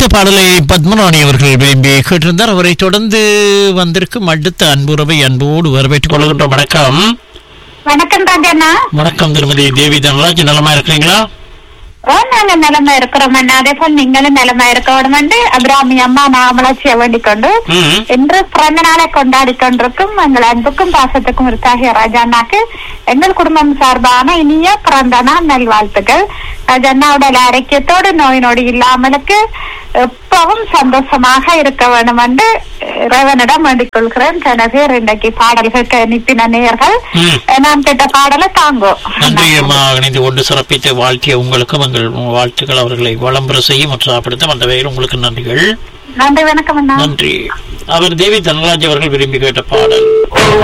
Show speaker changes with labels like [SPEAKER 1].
[SPEAKER 1] கேட்ட பாடலை பத்மராணி அவர்கள் விரும்பி கேட்டிருந்தார் அவரை தொடர்ந்து வந்திருக்கும் அடுத்த அன்புறவை அன்போடு வரவேற்றுக் கொள்கின்றோம் வணக்கம்
[SPEAKER 2] வணக்கம் ராஜண்ணா
[SPEAKER 1] வணக்கம் திருமதி தேவி தனராஜ் நலமா இருக்கிறீங்களா
[SPEAKER 2] ஓ நாங்க நிலமா இருக்கிறோம் அண்ணா அதே போல் நீங்களும் நிலமா இருக்கணும் அபிராமி அம்மா நாமளாச்சிய வேண்டிக் கொண்டு
[SPEAKER 1] ம்.
[SPEAKER 2] இன்று பிறந்த நாளை கொண்டாடி கொண்டிருக்கும் எங்கள் அன்புக்கும் பாசத்துக்கும் இருக்காகிய ராஜாண்ணாக்கு எங்கள் குடும்பம் சார்பான இனிய பிறந்த நாள் நல்வாழ்த்துக்கள் ராஜாண்ணாவோட ஆரோக்கியத்தோடு நோய் நொடி இல்லாமலுக்கு எப்பவும் சந்தோஷமாக இருக்க வேண்டும் என்று இறைவனிடம் வேண்டிக் கொள்கிறேன் எனவே இன்றைக்கு பாடல்கள் அனுப்பின நேயர்கள்
[SPEAKER 1] ம்.
[SPEAKER 2] நான் கேட்ட பாடலை தாங்கும்
[SPEAKER 1] நன்றி அம்மா இணைந்து கொண்டு சிறப்பித்து வாழ்த்திய உங்களுக்கும் எங்கள் வாழ்த்துக்கள் அவர்களை வளம்பர செய்யும் மற்றும் சாப்பிடுத்த அந்த வகையில் உங்களுக்கு நன்றிகள்
[SPEAKER 2] நன்றி வணக்கம் அண்ணா
[SPEAKER 1] நன்றி அவர் தேவி தனராஜ் அவர்கள் விரும்பி கேட்ட பாடல்